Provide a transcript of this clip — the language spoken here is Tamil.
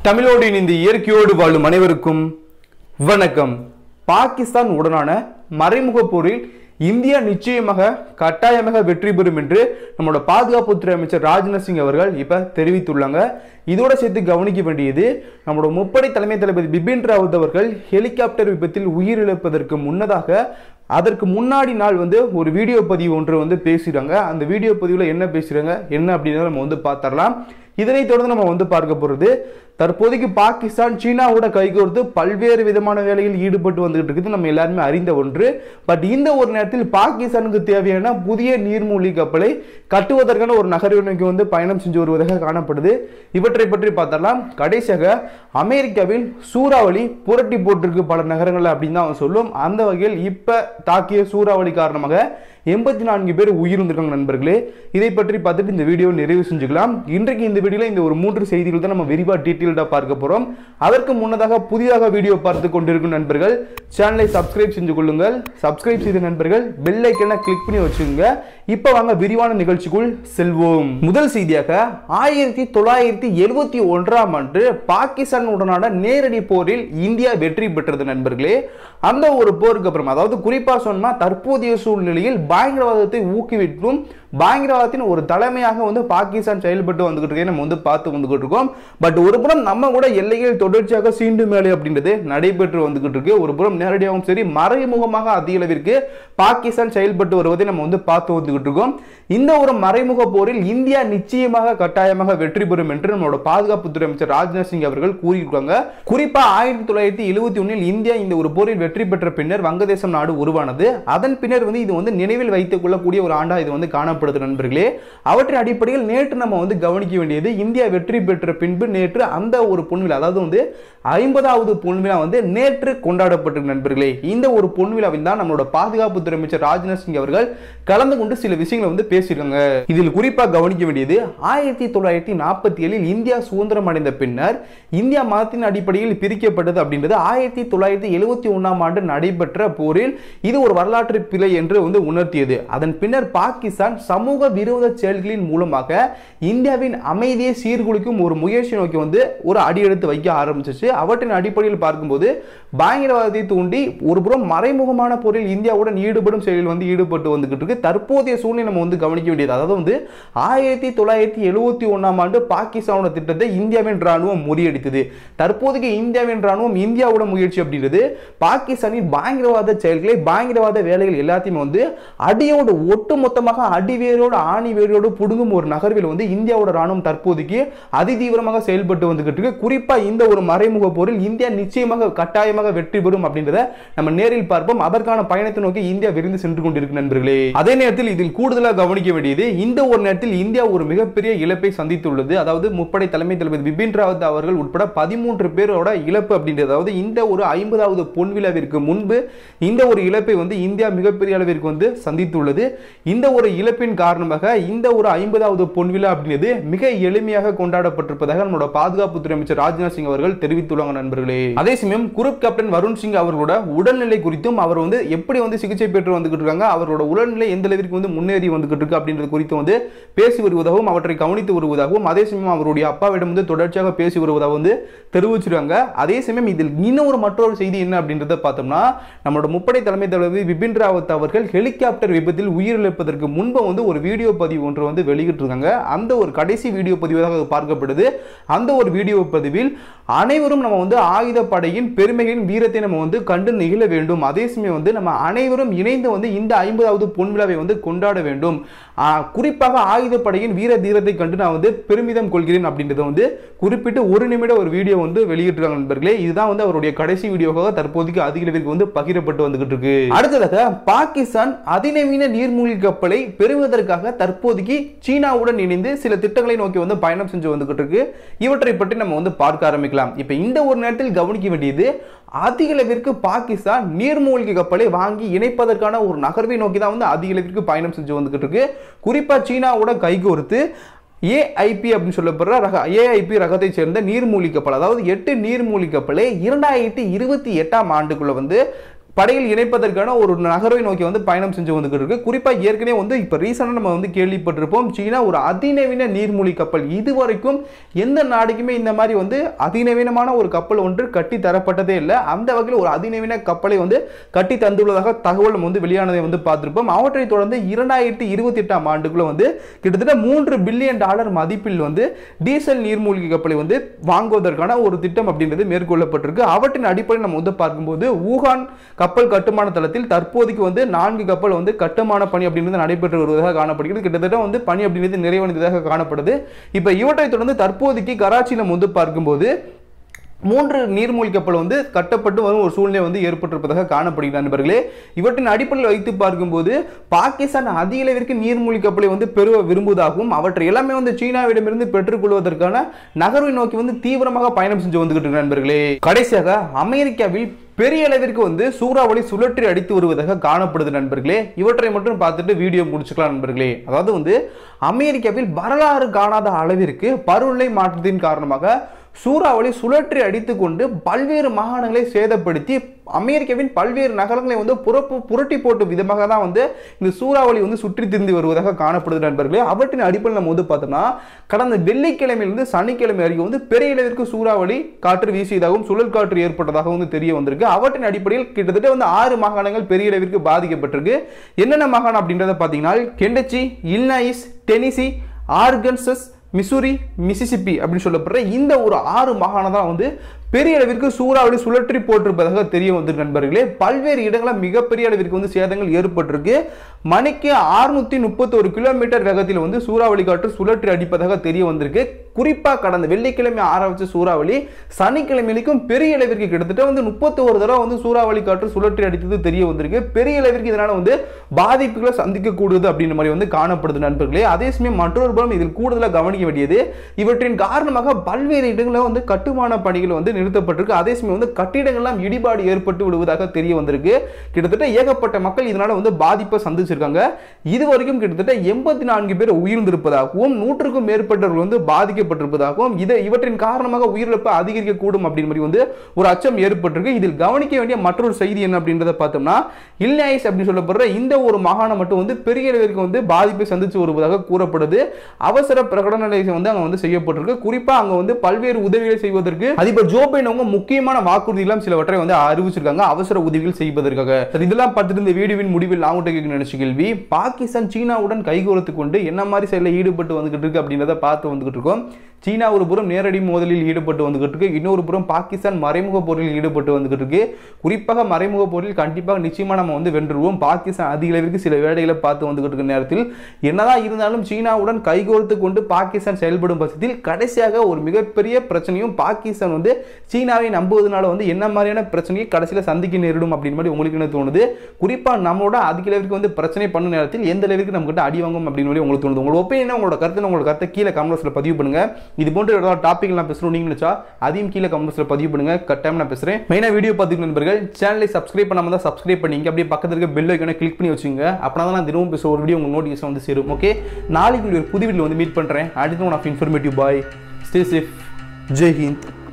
தமிழோடு இணைந்து இயற்கையோடு வாழும் அனைவருக்கும் வணக்கம் பாகிஸ்தான் உடனான மறைமுக போரில் இந்தியா நிச்சயமாக கட்டாயமாக வெற்றி பெறும் என்று நம்மளோட பாதுகாப்புத்துறை அமைச்சர் ராஜ்நாத் சிங் அவர்கள் இப்ப தெரிவித்துள்ளாங்க இதோட சேர்த்து கவனிக்க வேண்டியது நம்மளோட முப்படை தலைமை தளபதி பிபின் ராவத் அவர்கள் ஹெலிகாப்டர் விபத்தில் உயிரிழப்பதற்கு முன்னதாக அதற்கு முன்னாடி நாள் வந்து ஒரு வீடியோ பதிவு ஒன்று வந்து பேசுறாங்க அந்த வீடியோ பதிவில் என்ன பேசுறாங்க என்ன அப்படின்னு நம்ம வந்து பார்த்தரலாம் இதனைத் தொடர்ந்து நம்ம வந்து பார்க்க போறது தற்போதைக்கு பாகிஸ்தான் சீனாவோட கைகோர்த்து பல்வேறு விதமான வேலையில் ஈடுபட்டு வந்துகிட்டு இருக்குது நம்ம எல்லாருமே அறிந்த ஒன்று பட் இந்த ஒரு நேரத்தில் பாகிஸ்தானுக்கு தேவையான புதிய நீர்மூழ்கி கப்பலை கட்டுவதற்கான ஒரு நகர்வு நோக்கி வந்து பயணம் செஞ்சு வருவதாக காணப்படுது இவற்றை பற்றி பார்த்தரலாம் கடைசியாக அமெரிக்காவில் சூறாவளி புரட்டி போட்டிருக்கு பல நகரங்கள் அப்படின்னு தான் அவன் சொல்லும் அந்த வகையில் இப்ப தாக்கிய சூறாவளி காரணமாக எண்பத்தி நான்கு பேர் உயிரிழந்திருக்காங்க நண்பர்களே இதை பற்றி பார்த்துட்டு இந்த வீடியோ நிறைவு செஞ்சுக்கலாம் இன்றைக்கு இந்த வீடியோல இந்த ஒரு மூன்று செய்திகள் தான் நம்ம விரிவாக டீட்டெயில்டாக பார்க்க போறோம் அதற்கு முன்னதாக புதிதாக வீடியோ பார்த்து கொண்டிருக்கும் நண்பர்கள் சேனலை சப்ஸ்கிரைப் செஞ்சு கொள்ளுங்கள் சப்ஸ்கிரைப் செய்த நண்பர்கள் பெல் ஐக்கனை கிளிக் பண்ணி வச்சுக்கோங்க இப்போ வாங்க விரிவான நிகழ்ச்சிக்குள் செல்வோம் முதல் செய்தியாக ஆயிரத்தி தொள்ளாயிரத்தி எழுபத்தி ஒன்றாம் ஆண்டு பாகிஸ்தானுடனான நேரடி போரில் இந்தியா வெற்றி பெற்றது நண்பர்களே அந்த ஒரு போருக்கு அப்புறம் அதாவது குறிப்பா சொன்னா தற்போதைய சூழ்நிலையில் பயங்கரவாதத்தை ஊக்குவிக்கும் பயங்கரவாதத்தின் ஒரு தலைமையாக வந்து பாகிஸ்தான் செயல்பட்டு வந்துகிட்டு இருக்கே நம்ம வந்து பார்த்து வந்துகிட்டு இருக்கோம் பட் ஒரு புறம் நம்ம கூட எல்லையில் தொடர்ச்சியாக சீண்டு மேலே அப்படின்றது நடைபெற்று வந்துகிட்டு இருக்கு ஒரு புறம் நேரடியாகவும் சரி மறைமுகமாக அதிக அளவிற்கு பாகிஸ்தான் செயல்பட்டு வருவதை நம்ம வந்து பார்த்து வந்துகிட்டு இருக்கோம் இந்த ஒரு மறைமுக போரில் இந்தியா நிச்சயமாக கட்டாயமாக வெற்றி பெறும் என்று நம்மளோட பாதுகாப்புத்துறை அமைச்சர் ராஜ்நாத் சிங் அவர்கள் கூறியிருக்காங்க குறிப்பா ஆயிரத்தி தொள்ளாயிரத்தி எழுபத்தி ஒன்னில் இந்தியா இந்த ஒரு போரில் வெற்றி பெற்ற பின்னர் வங்கதேசம் நாடு உருவானது அதன் பின்னர் வந்து இது வந்து நினைவில் வைத்துக் கொள்ளக்கூடிய ஒரு ஆண்டா இது வந்து காணப்படுது நண்பர்களே அவற்றின் அடிப்படையில் நேற்று நம்ம வந்து கவனிக்க வேண்டியது இந்தியா வெற்றி பெற்ற பின்பு நேற்று அந்த ஒரு பொன்விழா அதாவது வந்து ஐம்பதாவது பொன்விழா வந்து நேற்று கொண்டாடப்பட்டிருக்கு நண்பர்களே இந்த ஒரு பொன்விழாவில் தான் நம்மளோட பாதுகாப்புத்துறை அமைச்சர் ராஜ்நாத் சிங் அவர்கள் கலந்து கொண்டு சில விஷயங்களை வந்து பேசியிருக்காங்க இதில் குறிப்பாக கவனிக்க வேண்டியது ஆயிரத்தி தொள்ளாயிரத்தி நாற்பத்தி ஏழில் இந்தியா சுதந்திரம் அடைந்த பின்னர் இந்தியா மதத்தின் அடிப்படையில் பிரிக்கப்பட்டது அப்படின்றது ஆயிரத்தி தொள்ளாயிரத்தி எழுபத்தி ஒன்றாம் ஆண்டு நடைபெற்ற போரில் இது ஒரு வரலாற்று பிழை என்று வந்து உணர்த்தியது அதன் பின்னர் பாகிஸ்தான் சமூக விரோத செயல்களின் மூலமாக இந்தியாவின் அமைதியை சீர்குலைக்கும் ஒரு முயற்சி நோக்கி வந்து ஒரு அடி எடுத்து வைக்க ஆரம்பிச்சிச்சு அவற்றின் அடிப்படையில் பார்க்கும்போது பயங்கரவாதத்தை தூண்டி ஒரு புறம் மறைமுகமான போரில் இந்தியாவுடன் ஈடுபடும் செயலில் வந்து ஈடுபட்டு வந்துகிட்டு இருக்கு தற்போதைய சூழ்நிலை நம்ம வந்து கவனிக்க வேண்டியது அதாவது வந்து ஆயிரத்தி தொள்ளாயிரத்தி எழுபத்தி ஒன்றாம் ஆண்டு பாகிஸ்தானோட திட்டத்தை இந்தியாவின் ராணுவம் முறியடித்தது தற்போதைக்கு இந்தியாவின் ராணுவம் இந்தியாவோட முயற்சி அப்படின்றது பாகிஸ்தானின் பயங்கரவாத செயல்களை பயங்கரவாத வேலைகள் எல்லாத்தையுமே வந்து அடியோடு ஒட்டு மொத்தமாக அடிவேரோடு ஆணி வேரோடு புடுங்கும் ஒரு நகர்வில் வந்து இந்தியாவோட ராணுவம் தற்போதைக்கு அதிதீவிரமாக செயல்பட்டு வந்துகிட்டு இருக்கு குறிப்பா இந்த ஒரு மறைமுக போரில் இந்தியா நிச்சயமாக கட்டாயமாக வெற்றி பெறும் அப்படின்றத நம்ம நேரில் பார்ப்போம் அதற்கான பயணத்தை நோக்கி இந்தியா விரைந்து சென்று கொண்டிருக்கு நண்பர்களே அதே நேரத்தில் இதில் கூடுதலாக கவனிக்க வேண்டியது இந்த ஒரு நேரத்தில் இந்தியா ஒரு மிகப்பெரிய இழப்பை சந்தித்துள்ளது அதாவது முப்படை தலைமை தளபதி பிபின் ராவத் அவர்கள் உட்பட பதிமூன்று பேரோட இழப்பு அப்படின்றது அதாவது இந்த ஒரு ஐம்பதாவது பொன்விழாவிற்கு முன்பு இந்த ஒரு இழப்பை வந்து இந்தியா மிகப்பெரிய அளவிற்கு வந்து சந்தித்துள்ளது இந்த ஒரு இழப்பின் காரணமாக இந்த ஒரு ஐம்பதாவது பொன்விழா அப்படின்றது மிக எளிமையாக கொண்டாடப்பட்டிருப்பதாக நம்மளோட பாதுகாப்புத்துறை அமைச்சர் ராஜ்நாத் சிங் அவர்கள் தெரிவித்துள்ளாங்க நண்பர்களே அதே சமயம் குரூப் கேப்டன் வருண் சிங் அவர்களோட உடல்நிலை குறித்தும் அவர் வந்து எப்படி வந்து சிகிச்சை பெற்று வந்துகிட்டு இருக்காங்க அவரோட உடல்நிலை எந்த அளவிற்கு வந்து முன்னேறி வந்துகிட்டு இருக்கு அப்படின்றது குறித்து வந்து பேசி வருவதாகவும் அவற்றை கவனித்து வருவதாகவும் அதே சமயம் அவருடைய அப்பாவிடம் வந்து தொடர்ச்சியாக பேசி வருவதாக வந்து தெரிவிச்சிருக்காங்க அதே சமயம் இதில் இன்னும் ஒரு மற்றொரு செய்தி என்ன அப்படின்றத பார்த்தோம்னா நம்மளோட முப்படை தலைமை தளபதி பிபின் ராவத் அவர்கள் ஹெலிகாப்டர் விபத்தில் உயிரிழப்பதற்கு முன்பு வந்து ஒரு வீடியோ பதிவு ஒன்று வந்து வெளியிட்டிருக்காங்க அந்த ஒரு கடைசி வீடியோ பதிவாக அது பார்க்கப்படுது அந்த ஒரு வீடியோ பதிவில் அனைவரும் நம்ம வந்து ஆயுதப்படையின் பெருமைகளின் வீரத்தை நம்ம வந்து கண்டு நிகழ வேண்டும் அதே சமயம் வந்து நம்ம அனைவரும் இணைந்து வந்து இந்த ஐம்பதாவது பொன்விழாவை வந்து கொண்டாட வேண்டும் ஆ, குறிப்பாக ஆயுதப்படையின் வீர தீரத்தை கண்டு நான் வந்து பெருமிதம் கொள்கிறேன் அப்படின்றத வந்து குறிப்பிட்டு ஒரு நிமிட ஒரு வீடியோ வந்து வெளியிட்டிருக்காங்க நண்பர்களே இதுதான் வந்து அவருடைய கடைசி வீடியோவாக தற்போதைக்கு அதிக அளவிற்கு வந்து பகிரப்பட்டு வந்துகிட்டு இருக்கு அடுத்ததாக பாகிஸ்தான் அதிநவீன நீர்மூழ்கி கப்பலை பெறுவதற்காக தற்போதைக்கு சீனாவுடன் இணைந்து சில திட்டங்களை நோக்கி வந்து பயணம் செஞ்சு வந்துகிட்டு இருக்கு இவற்றை பற்றி நம்ம வந்து பார்க்க ஆரம்பிக்கலாம் இப்ப இந்த ஒரு நேரத்தில் கவனிக்க வேண்டியது அதிக அளவிற்கு பாகிஸ்தான் நீர்மூழ்கி கப்பலை வாங்கி இணைப்பதற்கான ஒரு நகர்வை நோக்கி தான் வந்து அதிக அளவிற்கு பயணம் செஞ்சு வந்துகிட்டு இருக்கு குறிப்பா சீனாவோட கைகோர்த்து ஏஐபி அப்படின்னு சொல்லப்படுற ரக ஏஐபி ரகத்தை சேர்ந்த நீர்மூழ்கி கப்பல் அதாவது எட்டு நீர்மூழ்கி கப்பலை இரண்டாயிரத்தி இருபத்தி எட்டாம் ஆண்டுக்குள்ள வந்து படையில் இணைப்பதற்கான ஒரு நகரை நோக்கி வந்து பயணம் செஞ்சு வந்துகிட்டு இருக்கு குறிப்பாக ஏற்கனவே வந்து இப்போ ரீசெண்டாக நம்ம வந்து கேள்விப்பட்டிருப்போம் சீனா ஒரு அதிநவீன நீர்மூழ்கி கப்பல் இதுவரைக்கும் எந்த நாடுக்குமே இந்த மாதிரி வந்து அதிநவீனமான ஒரு கப்பல் ஒன்று கட்டி தரப்பட்டதே இல்லை அந்த வகையில் ஒரு அதிநவீன கப்பலை வந்து கட்டி தந்துள்ளதாக தகவல் நம்ம வந்து வெளியானதை வந்து பார்த்திருப்போம் அவற்றை தொடர்ந்து இரண்டாயிரத்தி இருபத்தி எட்டாம் ஆண்டுக்குள்ள வந்து கிட்டத்தட்ட மூன்று பில்லியன் டாலர் மதிப்பில் வந்து டீசல் நீர்மூழ்கி கப்பலை வந்து வாங்குவதற்கான ஒரு திட்டம் அப்படின்றது மேற்கொள்ளப்பட்டிருக்கு அவற்றின் அடிப்படையில் நம்ம வந்து பார்க்கும்போது ஊகான் கப்பல் கட்டுமான தளத்தில் தற்போதைக்கு வந்து நான்கு கப்பல் வந்து கட்டுமான பணி அப்படின்றது நடைபெற்று வருவதாக காணப்படுகிறது கிட்டத்தட்ட வந்து பணி அப்படின்றது நிறைவடைந்ததாக காணப்படுது இப்போ இவற்றை தொடர்ந்து தற்போதைக்கு கராச்சி நம்ம வந்து பார்க்கும்போது மூன்று நீர்மூழ்கி கப்பல் வந்து கட்டப்பட்டு வரும் ஒரு சூழ்நிலை வந்து ஏற்பட்டிருப்பதாக காணப்படுகிறது நண்பர்களே இவற்றின் அடிப்படையில் வைத்து பார்க்கும்போது பாகிஸ்தான் அதிக அளவிற்கு நீர்மூழ்கி கப்பலை வந்து பெறுவ விரும்புவதாகவும் அவற்றை எல்லாமே வந்து சீனாவிடமிருந்து பெற்றுக்கொள்வதற்கான நகர்வை நோக்கி வந்து தீவிரமாக பயணம் செஞ்சு வந்துகிட்டு இருக்கு நண்பர்களே கடைசியாக அமெரிக்காவில் பெரிய அளவிற்கு வந்து சூறாவளி சுழற்றி அடித்து வருவதாக காணப்படுது நண்பர்களே இவற்றை மட்டும் பார்த்துட்டு வீடியோ முடிச்சுக்கலாம் நண்பர்களே அதாவது வந்து அமெரிக்காவில் வரலாறு காணாத அளவிற்கு பருவநிலை மாற்றத்தின் காரணமாக சூறாவளி சுழற்றி அடித்துக்கொண்டு பல்வேறு மாகாணங்களை சேதப்படுத்தி அமெரிக்காவின் பல்வேறு நகரங்களை வந்து புறப்பு புரட்டி போட்ட விதமாக தான் வந்து இந்த சூறாவளி வந்து சுற்றி திரிந்து வருவதாக காணப்படுது நண்பர்களே அவற்றின் அடிப்படையில் நம்ம வந்து பார்த்தோம்னா கடந்த வெள்ளிக்கிழமையிலிருந்து சனிக்கிழமை வரைக்கும் வந்து பெரிய அளவிற்கு சூறாவளி காற்று வீசியதாகவும் சுழல் காற்று ஏற்பட்டதாக வந்து தெரிய வந்திருக்கு அவற்றின் அடிப்படையில் கிட்டத்தட்ட வந்து ஆறு மாகாணங்கள் பெரிய அளவிற்கு பாதிக்கப்பட்டிருக்கு என்னென்ன மாகாணம் அப்படின்றத பார்த்தீங்கன்னா Kentucky Illinois Tennessee Arkansas Missouri Mississippi அப்படின்னு சொல்லப்படுற இந்த ஒரு ஆறு மாகாணம் தான் வந்து பெரிய அளவிற்கு சூறாவளி சுழற்றி போட்டிருப்பதாக தெரிய வந்து நண்பர்களே பல்வேறு இடங்களில் மிகப்பெரிய அளவிற்கு வந்து சேதங்கள் ஏற்பட்டிருக்கு மணிக்கு அறுநூத்தி முப்பத்தொரு கிலோமீட்டர் வேகத்தில் வந்து சூறாவளி காற்று சுழற்றி அடிப்பதாக தெரிய வந்திருக்கு குறிப்பாக கடந்த வெள்ளிக்கிழமை ஆரம்பிச்ச சூறாவளி சனிக்கிழமைக்கும் பெரிய அளவிற்கு கிட்டத்தட்ட வந்து முப்பத்தி ஒரு தடவை வந்து சூறாவளி காற்று சுழற்றி அடித்தது தெரிய வந்திருக்கு பெரிய அளவிற்கு இதனால வந்து பாதிப்புகளை சந்திக்கக்கூடுது அப்படின்ற மாதிரி வந்து காணப்படுது நண்பர்களே அதே சமயம் மற்றொரு புறம் இதில் கூடுதலாக கவனிக்க வேண்டியது இவற்றின் காரணமாக பல்வேறு இடங்களில் வந்து கட்டுமான பணிகள் வந்து நிறுத்தப்பட்டிருக்கு அதே சமயம் வந்து கட்டிடங்கள்லாம் இடிபாடு ஏற்பட்டு விடுவதாக தெரிய வந்திருக்கு கிட்டத்தட்ட ஏகப்பட்ட மக்கள் இதனால வந்து பாதிப்பை சந்திச்சிருக்காங்க இது வரைக்கும் கிட்டத்தட்ட எண்பத்தி நான்கு பேர் உயிர்ந்திருப்பதாகவும் நூற்றுக்கும் மேற்பட்டவர்கள் வந்து பாதிக்கப்பட்டிருப்பதாகவும் இதை இவற்றின் காரணமாக உயிரிழப்பு அதிகரிக்கக்கூடும் அப்படின்னு மாதிரி வந்து ஒரு அச்சம் ஏற்பட்டிருக்கு இதில் கவனிக்க வேண்டிய மற்றொரு செய்தி என்ன அப்படின்றத பார்த்தோம்னா இல்லைஸ் அப்படின்னு சொல்லப்படுற இந்த ஒரு மாகாணம் மட்டும் வந்து பெரிய அளவிற்கு வந்து பாதிப்பை சந்திச்சு வருவதாக கூறப்படுது அவசர பிரகடன வந்து அங்க வந்து செய்யப்பட்டிருக்கு குறிப்பா அங்க வந்து பல்வேறு உதவிகளை செய்வதற்கு அதிபர் ஜோ பைடன் அவங்க முக்கியமான வாக்குறுதிகளும் சிலவற்றை வந்து அறிவிச்சிருக்காங்க அவசர உதவிகள் செய்வதற்காக சரி, இதெல்லாம் பார்த்துட்டு இந்த வீடியோவின் முடிவில் நான் உங்கள்கிட்ட கேட்க நினைச்ச கேள்வி பாகிஸ்தான் சீனாவுடன் கைகோர்த்து கொண்டு என்ன மாதிரி செயலில் ஈடுபட்டு வந்துகிட்டு இருக்கு அப்படின்றத பார்த்து வந்துகிட்டு இருக்கோம் சீனா ஒரு புறம் நேரடி மோதலில் ஈடுபட்டு வந்துகிட்டு இருக்கு இன்னொரு புறம் பாகிஸ்தான் மறைமுக போரில் ஈடுபட்டு வந்துகிட்டு இருக்கு குறிப்பாக மறைமுக போரில் கண்டிப்பாக நிச்சயமா நம்ம வந்து வென்றுவோம் பாகிஸ்தான் அதிக அளவிற்கு சில வேலைகளை பார்த்து வந்துகிட்டு இருக்க நேரத்தில் என்னதான் இருந்தாலும் சீனாவுடன் கைகோர்த்து கொண்டு பாகிஸ்தான் செயல்படும் பட்சத்தில் கடைசியாக ஒரு மிகப்பெரிய பிரச்சனையும் பாகிஸ்தான் வந்து சீனாவை நம்புவதனால வந்து என்ன மாதிரியான பிரச்சனையை கடைசியில் சந்திக்க நேரிடும் அப்படின்னு மாதிரி உங்களுக்கு என்ன தோணுது குறிப்பாக நம்மளோட அதிக அளவிற்கு வந்து பிரச்சனை பண்ணும் நேரத்தில் எந்த அளவிற்கு நம்ம கிட்ட அடி வாங்கும் அப்படின்னு மாதிரி உங்களுக்கு தோணுது உங்களோட ஒப்பீனியன் உங்களோட கருத்து உங்களோட கருத்தை கீழே கமெண்ட்ஸில் பதிவு பண்ணுங்க இது போன்ற ஏதாவது டாபிக் நான் பேசணும் நீங்க நினைச்சா அதையும் கீழே கமெண்ட்ஸில் பதிவு பண்ணுங்க கட்டாயம் நான் பேசுறேன் மெயினாக வீடியோ பார்த்துக்க நண்பர்கள் சேனலை சப்ஸ்கிரைப் பண்ணாம தான் சப்ஸ்கிரைப் பண்ணிங்க அப்படியே பக்கத்துல இருக்க பெல் ஐக்கனை கிளிக் பண்ணி வச்சுங்க அப்படின்னா தான் நான் தினமும் பேசுகிற ஒரு வீடியோ உங்களுக்கு நோட்டிஃபிகேஷன் வந்து சேரும் ஓகே நாளைக்கு ஒரு புது வீடியோ வந்து மீட் பண்ணுறேன் அடுத்து one of informative bye stay safe Jai Hind